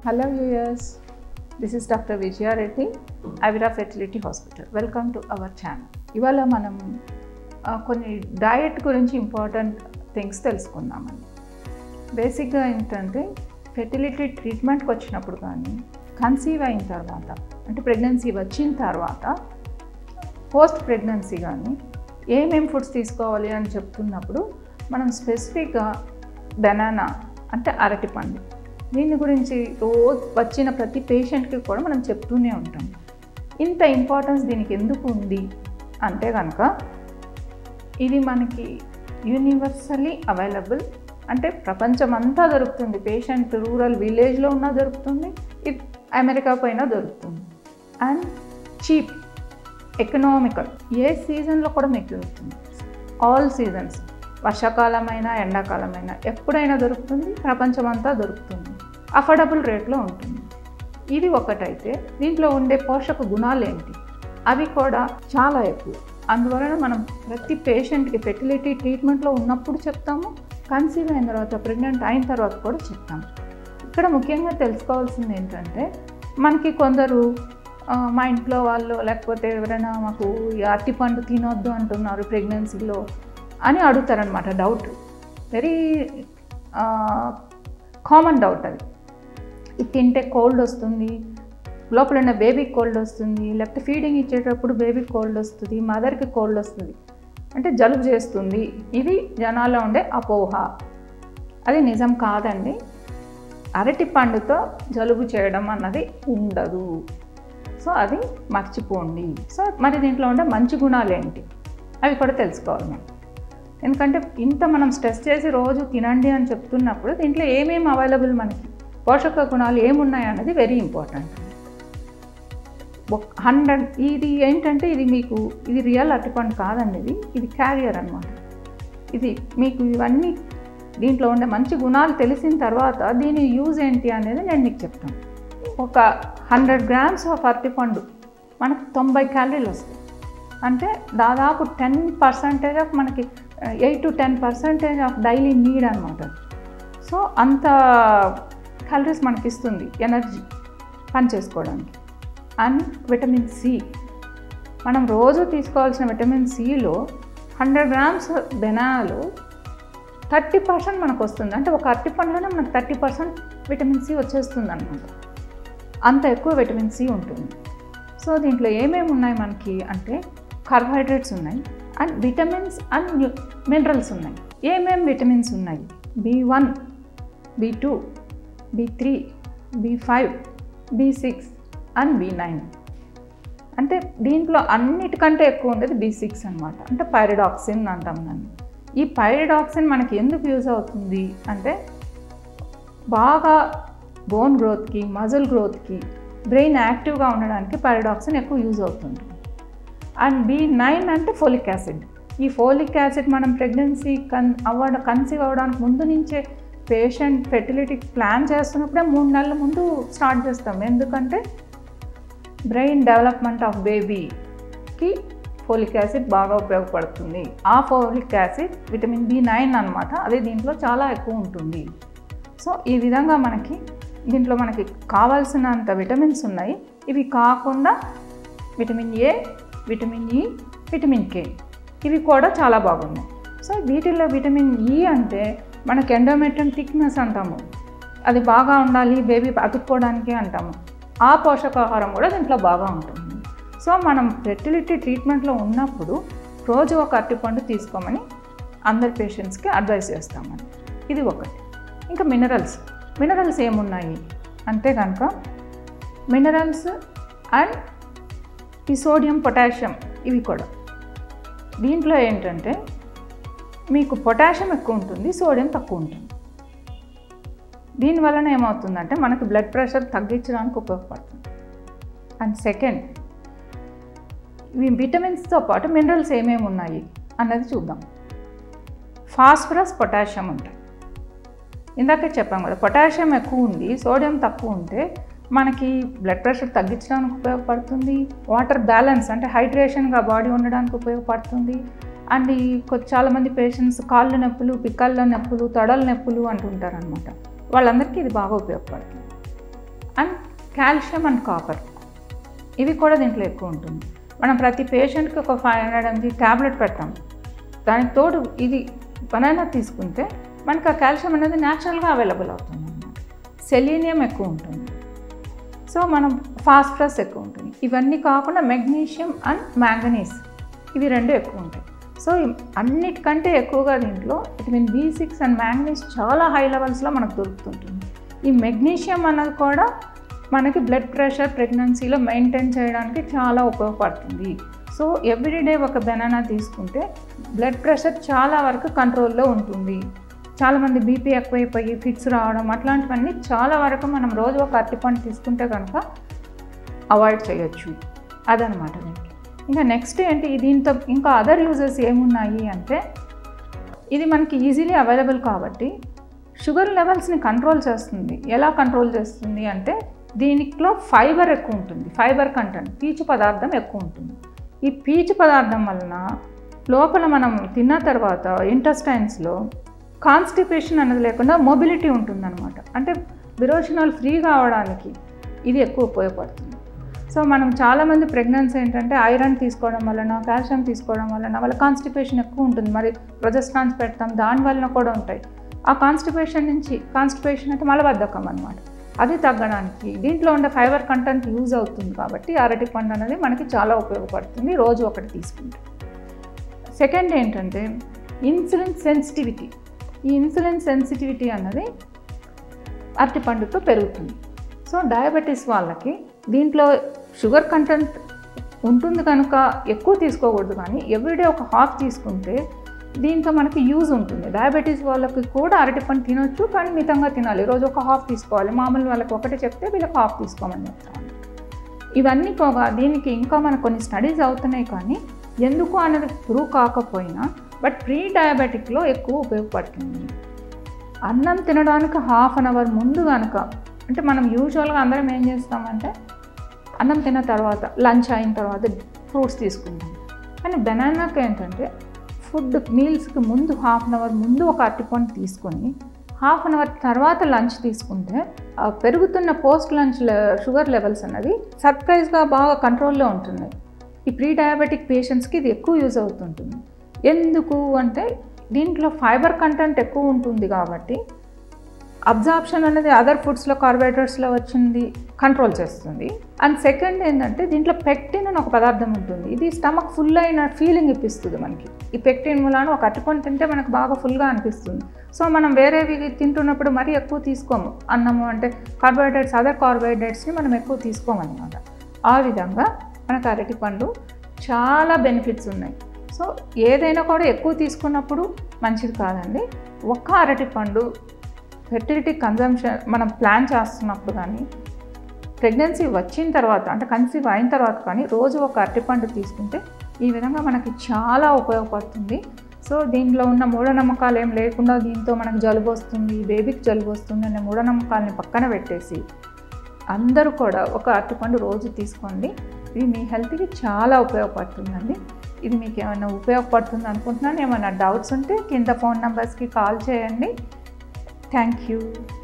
Hello viewers, this is Dr. Vijaya Reddy, Avira Fertility Hospital. Welcome to our channel. ఇవాళ మనం ఆ, కొన్ని diet గురించి ఇంపార్టెంట్ థింగ్స్ తెలుసుకుందామండి బేసిక్గా ఏంటంటే ఫెర్టిలిటీ ట్రీట్మెంట్కి వచ్చినప్పుడు కానీ కన్సీవ్ అయిన తర్వాత అంటే ప్రెగ్నెన్సీ వచ్చిన తర్వాత పోస్ట్ ప్రెగ్నెన్సీ కానీ ఏమేం ఫుడ్స్ తీసుకోవాలి అని చెప్తున్నప్పుడు మనం స్పెసిఫిక్గా బనానా అంటే అరటిపండు దీని గురించి రోజు వచ్చిన ప్రతి పేషెంట్కి కూడా మనం చెప్తూనే ఉంటాం ఇంత ఇంపార్టెన్స్ దీనికి ఎందుకు ఉంది అంటే కనుక ఇది మనకి యూనివర్సల్లీ అవైలబుల్ అంటే ప్రపంచం అంతా దొరుకుతుంది పేషెంట్ రూరల్ విలేజ్లో ఉన్నా దొరుకుతుంది ఇది అమెరికా పైన దొరుకుతుంది అండ్ చీప్ ఎకనామికల్ ఏ సీజన్లో కూడా మీకు దొరుకుతుంది ఆల్ సీజన్స్ వర్షాకాలమైనా ఎండాకాలమైనా ఎప్పుడైనా దొరుకుతుంది ప్రపంచమంతా దొరుకుతుంది అఫోర్డబుల్ రేట్లో ఉంటుంది ఇది ఒకటైతే దీంట్లో ఉండే పోషక గుణాలు ఏంటి అవి కూడా చాలా ఎక్కువ అందువలన మనం ప్రతి పేషెంట్కి ఫెర్టిలిటీ ట్రీట్మెంట్లో ఉన్నప్పుడు చెప్తాము కన్సీవ్ అయిన తర్వాత ప్రెగ్నెంట్ అయిన తర్వాత కూడా చెప్తాము ఇక్కడ ముఖ్యంగా తెలుసుకోవాల్సింది ఏంటంటే మనకి కొందరు ఆ, మా ఇంట్లో వాళ్ళు లేకపోతే ఎవరైనా మాకు ఈ అరటిపండు తినొద్దు అంటున్నారు ప్రెగ్నెన్సీలో అని అడుగుతారనమాట డౌట్ వెరీ కామన్ డౌట్ అది ఇది తింటే కోల్డ్ వస్తుంది లోపల ఉన్న బేబీకి కోల్డ్ వస్తుంది లేకపోతే ఫీడింగ్ ఇచ్చేటప్పుడు బేబీకి కోల్డ్ వస్తుంది మదర్కి కోల్డ్ వస్తుంది అంటే జలుబు చేస్తుంది ఇది జనాల్లో ఉండే అపోహ అది నిజం కాదండి అరటి పండుతో జలుబు చేయడం అన్నది ఉండదు సో అది మర్చిపోండి సో మరి దీంట్లో ఉండే మంచి గుణాలు ఏంటి అవి కూడా తెలుసుకోవాలి మనం ఎందుకంటే ఇంత మనం స్ట్రెస్ చేసి రోజు తినండి అని చెప్తున్నప్పుడు దీంట్లో ఏమేమి అవైలబుల్ మనకి పోషక గుణాలు ఏమున్నాయి అన్నది వెరీ ఇంపార్టెంట్ హండ్రెడ్ ఇది ఏంటంటే ఇది మీకు ఇది రియల్ అరటిపండు కాదండి ఇది ఇది క్యారియర్ అనమాట ఇది మీకు ఇవన్నీ దీంట్లో ఉండే మంచి గుణాలు తెలిసిన తర్వాత దీని యూజ్ ఏంటి అనేది నేను మీకు చెప్తాను ఒక హండ్రెడ్ గ్రామ్స్ ఆఫ్ అరటిపండు మనకు తొంభై క్యాలరీలు వస్తాయి అంటే దాదాపు టెన్ పర్సంటేజ్ ఆఫ్ మనకి eight to ten percentage of daily need అనమాట సో అంత క్యాలరీస్ మనకి ఇస్తుంది ఎనర్జీ పని చేసుకోవడానికి అండ్ విటమిన్ సి మనం రోజు తీసుకోవాల్సిన విటమిన్ సిలో హండ్రెడ్ గ్రామ్స్ బెనానాలు థర్టీ పర్సెంట్ మనకు వస్తుంది అంటే ఒక అరటి పండ్లోనే మనకు థర్టీ పర్సెంట్ విటమిన్ సి వచ్చేస్తుంది అనమాట అంత ఎక్కువ విటమిన్ సి ఉంటుంది సో దీంట్లో ఏమేమి ఉన్నాయి మనకి అంటే కార్బోహైడ్రేట్స్ ఉన్నాయి అండ్ విటమిన్స్ అండ్ మినరల్స్ ఉన్నాయి ఏమేమి విటమిన్స్ ఉన్నాయి B one B two B three B five B six and B nine అంటే దీంట్లో అన్నిటికంటే ఎక్కువ ఉండేది బి సిక్స్ అనమాట అంటే పైరిడాక్సిన్ అంటాం దాన్ని ఈ పైరిడాక్సిన్ మనకి ఎందుకు యూజ్ అవుతుంది అంటే బాగా బోన్ గ్రోత్కి మజిల్ గ్రోత్కి బ్రెయిన్ యాక్టివ్గా ఉండడానికి పైరిడాక్సిన్ ఎక్కువ యూజ్ అవుతుంది అండ్ బి నైన్ అంటే ఫోలిక్ యాసిడ్ ఈ ఫోలిక్ యాసిడ్ మనం ప్రెగ్నెన్సీ కన్ అవ్వడ కన్సీవ్ అవ్వడానికి ముందు నుంచే పేషెంట్ ఫెర్టిలిటీ ప్లాన్ చేస్తున్నప్పుడే మూడు నెలల ముందు స్టార్ట్ చేస్తాం ఎందుకంటే బ్రెయిన్ డెవలప్మెంట్ ఆఫ్ బేబీకి ఫోలిక్ యాసిడ్ బాగా ఉపయోగపడుతుంది ఆ folic acid vitamin B nine అనమాట అదే దీంట్లో చాలా ఎక్కువ ఉంటుంది సో ఈ విధంగా మనకి దీంట్లో మనకి కావాల్సినంత విటమిన్స్ ఉన్నాయి ఇవి కాకుండా vitamin A vitamin E vitamin K ఇవి కూడా చాలా బాగున్నాయి సో వీటిల్లో విటమిన్ ఈ అంటే మనకి ఎండోమెట్రియం థిక్నెస్ అంటాము అది బాగా ఉండాలి బేబీ అతుక్కోవడానికి అంటాము ఆ పోషకాహారం కూడా దీంట్లో బాగా ఉంటుంది సో మనం ఫెర్టిలిటీ ట్రీట్మెంట్లో ఉన్నప్పుడు రోజు ఒక అరటిపండు తీసుకోమని అందరి పేషెంట్స్కి అడ్వైస్ చేస్తామని ఇది ఒకటి ఇంకా మినరల్స్ మినరల్స్ ఏమున్నాయి అంటే కనుక మినరల్స్ అండ్ ఈ సోడియం పొటాషియం ఇవి కూడా దీంట్లో ఏంటంటే మీకు పొటాషియం ఎక్కువ ఉంటుంది సోడియం తక్కువ ఉంటుంది దీనివలన ఏమవుతుందంటే మనకి బ్లడ్ ప్రెషర్ తగ్గించడానికి ఉపయోగపడుతుంది అండ్ సెకండ్ ఇవి విటమిన్స్తో పాటు మినరల్స్ ఏమేమి ఉన్నాయి అన్నది చూద్దాం ఫాస్ఫరస్ పొటాషియం ఉంటాయి ఇందాకే చెప్పాం కదా పొటాషియం ఎక్కువ ఉంది సోడియం తక్కువ ఉంటే మనకి బ్లడ్ ప్రెషర్ తగ్గించడానికి ఉపయోగపడుతుంది వాటర్ బ్యాలెన్స్ అంటే హైడ్రేషన్గా బాడీ ఉండడానికి ఉపయోగపడుతుంది అండ్ ఈ కొ- చాలామంది పేషెంట్స్ కాళ్ళు నొప్పులు పిక్కళ్ళ నొప్పులు తొడల నొప్పులు అంటుంటారనమాట వాళ్ళందరికీ ఇది బాగా ఉపయోగపడుతుంది అండ్ కాల్షియం అండ్ కాపర్ ఇవి కూడా దీంట్లో ఎక్కువ ఉంటుంది మనం ప్రతి పేషెంట్కి ఒక ఫైవ్ హండ్రెడ్ ఎంజీ ట్యాబ్లెట్ పెడతాం దానికి తోడు ఇది బనానా తీసుకుంటే మనకి ఆ కాల్షియం అనేది న్యాచురల్గా అవైలబుల్ అవుతుంది అన్నమాట సెలీనియం ఎక్కువ ఉంటుంది సో మనం ఫాస్ఫరస్ ఎక్కువ ఉంటుంది ఇవన్నీ కాకుండా మెగ్నీషియం అండ్ మ్యాంగనీస్ ఇవి రెండు ఎక్కువ ఉంటాయి సో ఈ అన్నిటికంటే ఎక్కువగా దీంట్లో vitamin B six and manganese చాలా హై లెవెల్స్లో మనకు దొరుకుతుంటుంది ఈ మెగ్నీషియం అన్నది కూడా మనకి బ్లడ్ ప్రెషర్ ప్రెగ్నెన్సీలో మెయింటైన్ చేయడానికి చాలా ఉపయోగపడుతుంది సో ఎవ్రీడే ఒక బెనానా తీసుకుంటే బ్లడ్ ప్రెషర్ చాలా వరకు కంట్రోల్లో ఉంటుంది చాలామంది బీపీ ఎక్కువైపోయి ఫిట్స్ రావడం అట్లాంటివన్నీ చాలా వరకు మనం రోజు ఒక అరటిపండు తీసుకుంటే కనుక అవాయిడ్ చేయొచ్చు అదనమాట దీనికి ఇంకా నెక్స్ట్ ఏంటి దీంతో ఇంకా అదర్ యూజెస్ ఏమున్నాయి అంటే ఇది మనకి ఈజీలీ అవైలబుల్ కాబట్టి షుగర్ లెవెల్స్ని కంట్రోల్ చేస్తుంది ఎలా కంట్రోల్ చేస్తుంది అంటే దీనిలో ఫైబర్ ఎక్కువ ఉంటుంది ఫైబర్ కంటెంట్ పీచు పదార్థం ఎక్కువ ఉంటుంది ఈ పీచు పదార్థం వలన లోపల మనం తిన్న తర్వాత ఇంటెస్టైన్స్లో కాన్స్టిపేషన్ అనేది లేకుండా మొబిలిటీ ఉంటుందన్నమాట అంటే విరోచనాలు ఫ్రీ కావడానికి ఇది ఎక్కువ ఉపయోగపడుతుంది సో మనం చాలామంది ప్రెగ్నెన్సీ ఏంటంటే ఐరన్ తీసుకోవడం వలన కాల్షియం తీసుకోవడం వలన వాళ్ళ కాన్స్టిపేషన్ ఎక్కువ ఉంటుంది మరి ప్రొజెస్ట్రాన్స్ పెడతాం దాని వలన కూడా ఉంటాయి ఆ కాన్స్టిపేషన్ నుంచి కాన్స్టిపేషన్ అంటే మలబద్ధకం అనమాట అది తగ్గడానికి దీంట్లో ఉండే ఫైబర్ కంటెంట్ యూజ్ అవుతుంది కాబట్టి అరటి పండు అనేది మనకి చాలా ఉపయోగపడుతుంది రోజు ఒకటి తీసుకుంటే సెకండ్ ఏంటంటే ఇన్సులిన్ సెన్సిటివిటీ ఈ ఇన్సులిన్ సెన్సిటివిటీ అన్నది అరటిపండుతో పెరుగుతుంది సో డయాబెటీస్ వాళ్ళకి దీంట్లో షుగర్ కంటెంట్ ఉంటుంది కనుక ఎక్కువ తీసుకోకూడదు కానీ ఎవ్రీడే ఒక హాఫ్ తీసుకుంటే దీంతో మనకి యూజ్ ఉంటుంది డయాబెటీస్ వాళ్ళకి కూడా అరటిపండు తినొచ్చు కానీ మితంగా తినాలి రోజు ఒక హాఫ్ తీసుకోవాలి మామూలు వాళ్ళకి ఒకటి చెప్తే వీళ్ళకి హాఫ్ తీసుకోమని చెప్తాను ఇవన్నీ పోగా దీనికి ఇంకా మనకు కొన్ని స్టడీస్ అవుతున్నాయి కానీ ఎందుకు అనేది ప్రూవ్ కాకపోయినా బట్ ప్రీ డయాబెటిక్లో ఎక్కువ ఉపయోగపడుతుంది అన్నం తినడానికి హాఫ్ అన్ అవర్ ముందు కనుక అంటే మనం యూజువల్గా అందరం ఏం చేస్తామంటే అన్నం తిన్న తర్వాత లంచ్ అయిన తర్వాత ఫ్రూట్స్ తీసుకుంటాం కానీ బెనానాకి ఏంటంటే ఫుడ్ మీల్స్కి ముందు హాఫ్ అన్ అవర్ ముందు ఒక అరటిపండు తీసుకొని హాఫ్ అన్ అవర్ తర్వాత లంచ్ తీసుకుంటే ఆ పెరుగుతున్న పోస్ట్ లంచ్ షుగర్ లెవెల్స్ అన్నది సర్ప్రైజ్గా బాగా కంట్రోల్లో ఉంటుంది ఈ ప్రీ డయాబెటిక్ పేషెంట్స్కి ఇది ఎక్కువ యూజ్ అవుతుంటుంది ఎందుకు అంటే దీంట్లో ఫైబర్ కంటెంట్ ఎక్కువ ఉంటుంది కాబట్టి అబ్జార్ప్షన్ అనేది అదర్ ఫుడ్స్లో కార్బోహైడ్రేట్స్లో వచ్చింది కంట్రోల్ చేస్తుంది అండ్ సెకండ్ ఏంటంటే దీంట్లో పెక్టిన్ అని ఒక పదార్థం ఉంటుంది ఇది స్టమక్ ఫుల్ అయిన ఫీలింగ్ ఇప్పిస్తుంది మనకి ఈ పెక్టిన్ మూలాన ఒక అరటిపండు తింటే మనకు బాగా ఫుల్గా అనిపిస్తుంది సో మనం వేరేవి తింటున్నప్పుడు మరీ ఎక్కువ తీసుకోము అన్నము అంటే కార్బోహైడ్రేట్స్ అదర్ కార్బోహైడ్రేట్స్ని మనం ఎక్కువ తీసుకోమన్నమాట ఆ విధంగా మనకు అరటిపండు చాలా బెనిఫిట్స్ ఉన్నాయి సో ఏదైనా కూడా ఎక్కువ తీసుకున్నప్పుడు మంచిది కాదండి ఒక్క అరటిపండు ఫెర్టిలిటీ కన్జంప్షన్ మనం ప్లాన్ చేస్తున్నప్పుడు కానీ ప్రెగ్నెన్సీ వచ్చిన తర్వాత అంటే కన్సీవ్ అయిన తర్వాత కానీ రోజు ఒక అరటిపండు తీసుకుంటే ఈ విధంగా మనకి చాలా ఉపయోగపడుతుంది సో దీంట్లో ఉన్న మూఢనమ్మకాలు ఏం లేకుండా దీంతో మనకు జలుబు వస్తుంది బేబీకి జలుబు వస్తుంది అనే మూఢనమ్మకాలని పక్కన పెట్టేసి అందరూ కూడా ఒక అరటిపండు రోజు తీసుకోండి ఇది మీ హెల్త్కి చాలా ఉపయోగపడుతుందండి ఇది మీకు ఏమైనా ఉపయోగపడుతుంది అనుకుంటున్నాను ఏమైనా డౌట్స్ ఉంటే కింద ఫోన్ నెంబర్స్కి కాల్ చేయండి థ్యాంక్ యూ